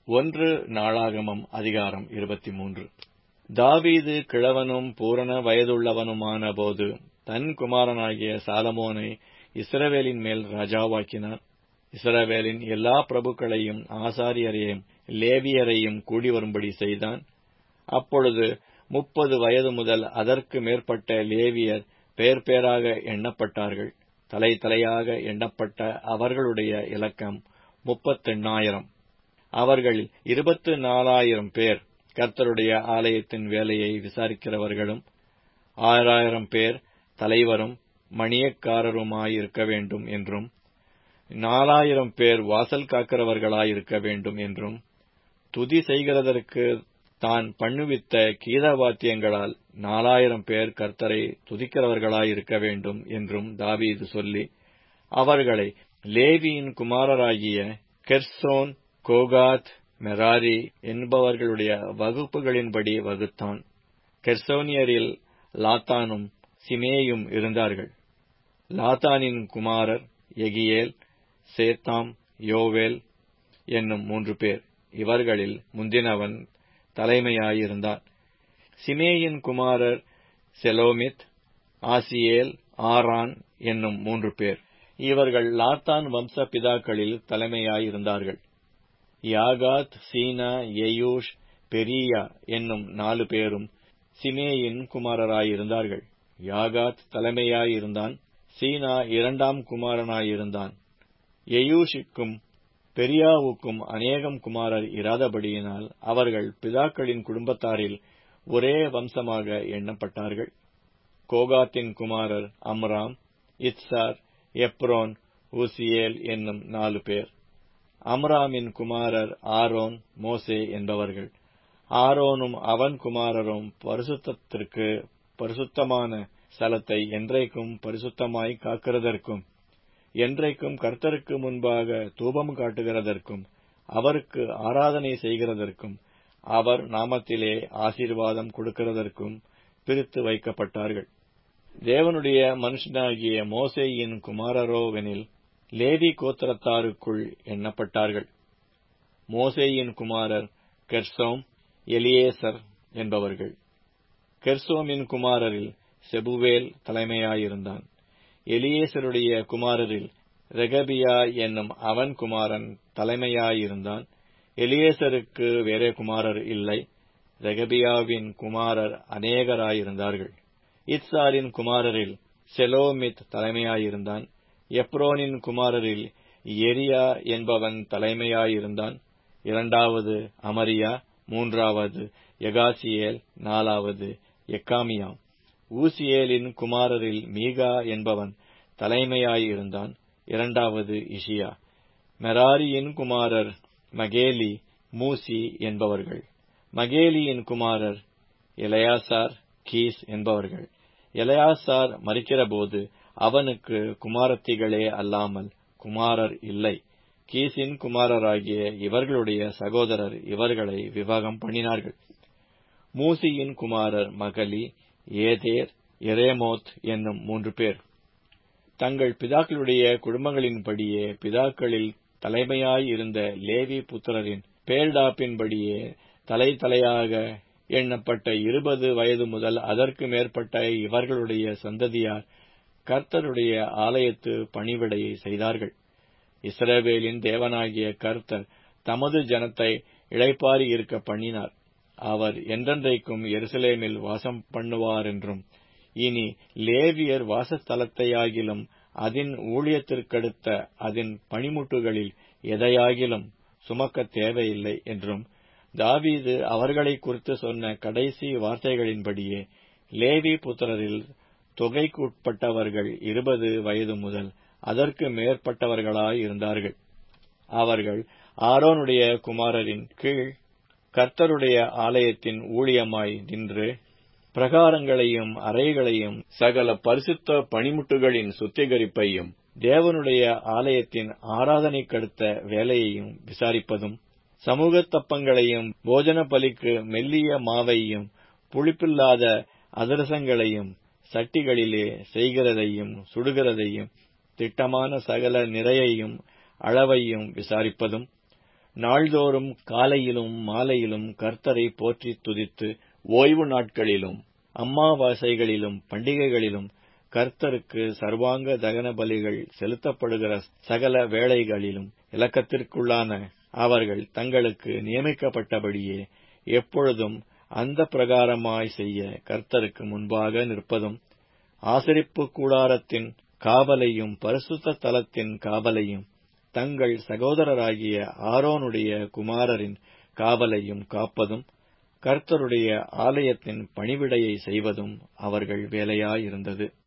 ஒன்று நாளாகமம் அதிகாரம் இருபத்தி மூன்று தாவீது கிழவனும் பூரண வயதுள்ளவனுமான போது தன் குமாரனாகிய சாலமோனை இஸ்ரவேலின் மேல் ராஜாவாக்கினான் இஸ்ரவேலின் எல்லா பிரபுக்களையும் ஆசாரியரையும் லேவியரையும் கூடி வரும்படி செய்தான் அப்பொழுது முப்பது வயது முதல் அதற்கு மேற்பட்ட லேவியர் பேர் பேராக எண்ணப்பட்டார்கள் தலை தலையாக எண்ணப்பட்ட அவர்களுடைய இலக்கம் முப்பத்தெண்ணாயிரம் அவர்களில் இருபத்து நாலாயிரம் பேர் கர்த்தருடைய ஆலயத்தின் வேலையை விசாரிக்கிறவர்களும் ஆறாயிரம் பேர் தலைவரும் மணியக்காரருமாயிருக்க வேண்டும் என்றும் நாலாயிரம் பேர் வாசல் காக்கிறவர்களாயிருக்க வேண்டும் என்றும் துதி செய்கிறதற்கு தான் பண்ணுவித்த கீதவாத்தியங்களால் நாலாயிரம் பேர் கர்த்தரை துதிக்கிறவர்களாயிருக்க வேண்டும் என்றும் தாவீது சொல்லி அவர்களை லேவியின் குமாரராகிய கெர்சோன் கோகாத் மெராரி என்பவர்களுடைய வகுப்புகளின்படி வகுத்தான் கெர்சோனியரில் லாத்தானும் சிமேயும் இருந்தார்கள் லாத்தானின் குமாரர் எகியேல் சேத்தாம் யோவேல் என்னும் மூன்று பேர் இவர்களில் முந்தினவன் தலைமையாயிருந்தான் சிமேயின் குமாரர் செலோமித் ஆசியேல் ஆரான் என்னும் மூன்று பேர் இவர்கள் லாத்தான் வம்ச பிதாக்களில் தலைமையாயிருந்தார்கள் யாகாத் சீனா எயூஷ் பெரியா என்னும் நாலு பேரும் சிமேயின் குமாரராயிருந்தார்கள் யாகாத் தலைமையாயிருந்தான் சீனா இரண்டாம் குமாரனாயிருந்தான் எயூஷுக்கும் பெரியாவுக்கும் அநேகம் குமாரர் இராதபடியினால் அவர்கள் பிதாக்களின் குடும்பத்தாரில் ஒரே வம்சமாக எண்ணப்பட்டார்கள் கோகாத்தின் குமாரர் அம்ராம் இத்சார் எப்ரோன் ஊசியேல் என்னும் நாலு பேர் அம்ராமின் குமாரர் ஆரோன் மோசே என்பவர்கள் ஆரோனும் அவன் குமாரரும் பரிசுத்தத்திற்கு பரிசுத்தமான ஸ்தலத்தை என்றைக்கும் பரிசுத்தமாய் காக்கிறதற்கும் என்றைக்கும் கர்த்தருக்கு முன்பாக தூபம் காட்டுகிறதற்கும் அவருக்கு ஆராதனை செய்கிறதற்கும் அவர் நாமத்திலே ஆசீர்வாதம் கொடுக்கிறதற்கும் பிரித்து வைக்கப்பட்டார்கள் தேவனுடைய மனுஷனாகிய மோசேயின் குமாரரோவெனில் லேவி கோத்திரத்தாருக்குள் எண்ணப்பட்டார்கள் மோசேயின் குமாரர் கெர்சோம் எலியேசர் என்பவர்கள் கெர்சோமின் குமாரரில் செபுவேல் தலைமையாயிருந்தான் எலியேசருடைய குமாரரில் ரெகபியா என்னும் அவன் குமாரன் தலைமையாயிருந்தான் எலியேசருக்கு வேறே குமாரர் இல்லை ரெகபியாவின் குமாரர் அநேகராயிருந்தார்கள் இத்சாரின் குமாரரில் செலோமித் தலைமையாயிருந்தான் எப்ரோனின் குமாரரில் எரியா என்பவன் தலைமையாயிருந்தான் இரண்டாவது அமரியா மூன்றாவது எகாசியேல் நாலாவது எக்காமியாம் ஊசியேலின் குமாரரில் மீகா என்பவன் தலைமையாயிருந்தான் இரண்டாவது இஷியா மெராரியின் குமாரர் மகேலி மூசி என்பவர்கள் மகேலியின் குமாரர் எலையாசார் கீஸ் என்பவர்கள் எலையாசார் மறிக்கிறபோது அவனுக்கு குமாரத்திகளே அல்லாமல் குமாரர் இல்லை கீசின் குமாரராகிய இவர்களுடைய சகோதரர் இவர்களை விவாகம் பண்ணினார்கள் மூசியின் குமாரர் மகளி ஏதேர் எரேமோத் என்னும் மூன்று பேர் தங்கள் பிதாக்களுடைய குடும்பங்களின்படியே பிதாக்களில் தலைமையாயிருந்த லேவி புத்திரரின் பேர்டாப்பின்படியே தலை தலையாக எண்ணப்பட்ட இருபது வயது முதல் அதற்கு மேற்பட்ட இவர்களுடைய சந்ததியார் கர்த்தருடைய ஆலயத்து பணிவிடையை செய்தார்கள் இஸ்ரவேலின் தேவனாகிய கர்த்தர் தமது ஜனத்தை இழைப்பாரி இருக்க பண்ணினார் அவர் என்றென்றைக்கும் எருசலேமில் வாசம் பண்ணுவார் என்றும் இனி லேவியர் வாசஸ்தலத்தையாகிலும் அதன் ஊழியத்திற்கடுத்த அதன் பணிமுட்டுகளில் எதையாகிலும் சுமக்க தேவையில்லை என்றும் தாவீது அவர்களை குறித்து சொன்ன கடைசி வார்த்தைகளின்படியே லேவி புத்திரரில் தொகைக்குட்பட்டவர்கள் இருபது வயது முதல் அதற்கு மேற்பட்டவர்களாயிருந்தார்கள் அவர்கள் ஆரோனுடைய குமாரரின் கீழ் கர்த்தருடைய ஆலயத்தின் ஊழியமாய் நின்று பிரகாரங்களையும் அறைகளையும் சகல பரிசுத்த பணிமுட்டுகளின் சுத்திகரிப்பையும் தேவனுடைய ஆலயத்தின் ஆராதனைக்கடுத்த வேலையையும் விசாரிப்பதும் சமூக தப்பங்களையும் போஜன பலிக்கு மெல்லிய மாவையும் புளிப்பில்லாத அதிரசங்களையும் சட்டிகளிலே செய்கிறதையும் சுடுகிறதையும் திட்டமான சகல நிறையையும் அளவையும் விசாரிப்பதும் நாள்தோறும் காலையிலும் மாலையிலும் கர்த்தரை போற்றி துதித்து ஓய்வு நாட்களிலும் அம்மாவாசைகளிலும் பண்டிகைகளிலும் கர்த்தருக்கு சர்வாங்க தகன பலிகள் செலுத்தப்படுகிற சகல வேளைகளிலும் இலக்கத்திற்குள்ளான அவர்கள் தங்களுக்கு நியமிக்கப்பட்டபடியே எப்பொழுதும் அந்த பிரகாரமாய் செய்ய கர்த்தருக்கு முன்பாக நிற்பதும் ஆசரிப்பு கூடாரத்தின் காவலையும் பரிசுத்த தலத்தின் காவலையும் தங்கள் சகோதரராகிய ஆரோனுடைய குமாரரின் காவலையும் காப்பதும் கர்த்தருடைய ஆலயத்தின் பணிவிடையை செய்வதும் அவர்கள் வேலையாயிருந்தது